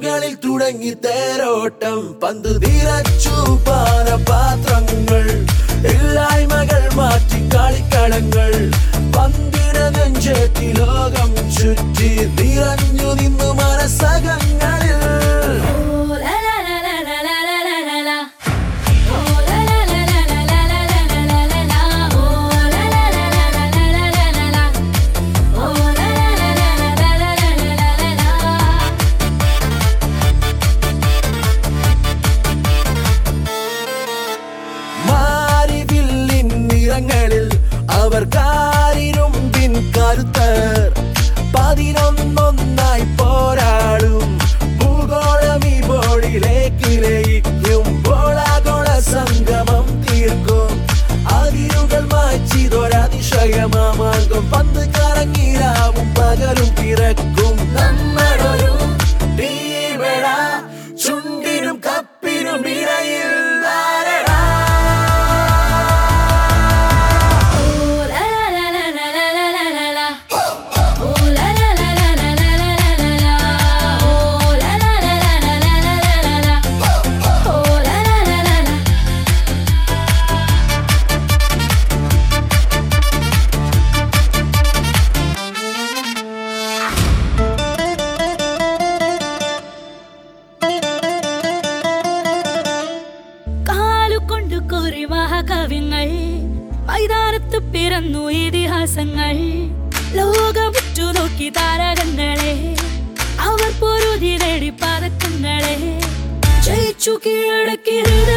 തെരുവുകളിൽ തുടങ്ങി തേരോട്ടം പന്ത് നിറച്ചു പാനപാത്രങ്ങൾ ഇല്ലായ്മകൾ മാറ്റി കളിക്കളങ്ങൾ പന്തിന നെഞ്ചേറ്റി ലോകം ചുറ്റി നിറഞ്ഞു നിന്നു മനസ്സകങ്ങളിൽ Oh la la la la la la la la la la. Oh la la la la la la la la la la la la. Oh la la la la la la la la la la. Oh la la la la la la la la la la la. മാരിവില്ലിൻ നിറങ്ങളിൽ അവർ കാരിരുമ്പിൻ കരുത്തർ പതിനൊന്നൊന്നായി പോരാടും ഭൂഗോളം ഈ ബോഡിലേക്ക് ലയിക്കും ആഗോള സംഗമം തീർക്കും അതിരുകൾ മാറ്റിതൊരതിശയമാമാർഗം പന്ത് കറങ്ങിരാവും പകലും പിറക്കും നമ്മളൊരു ടീമെട ചുണ്ടിനും കപ്പിനും ഇടയിൽ ആരെടാ? Oh la la la la la la la la la. Oh la la la la la la la la la la. Oh la la la la la la la la la la. Oh la la la la la. കാലുകൊണ്ട് കോരി മഹാകവിങ്ങൾ മൈതാനത്ത് പിറന്നു ഇതിഹാസങ്ങൾ ലോകമുറ്റു നോക്കി താരകങ്ങളെ അവർ പൊരുതി നേടി പതക്കങ്ങളെ ജയിച്ചു കീഴടക്കി ഹൃദയ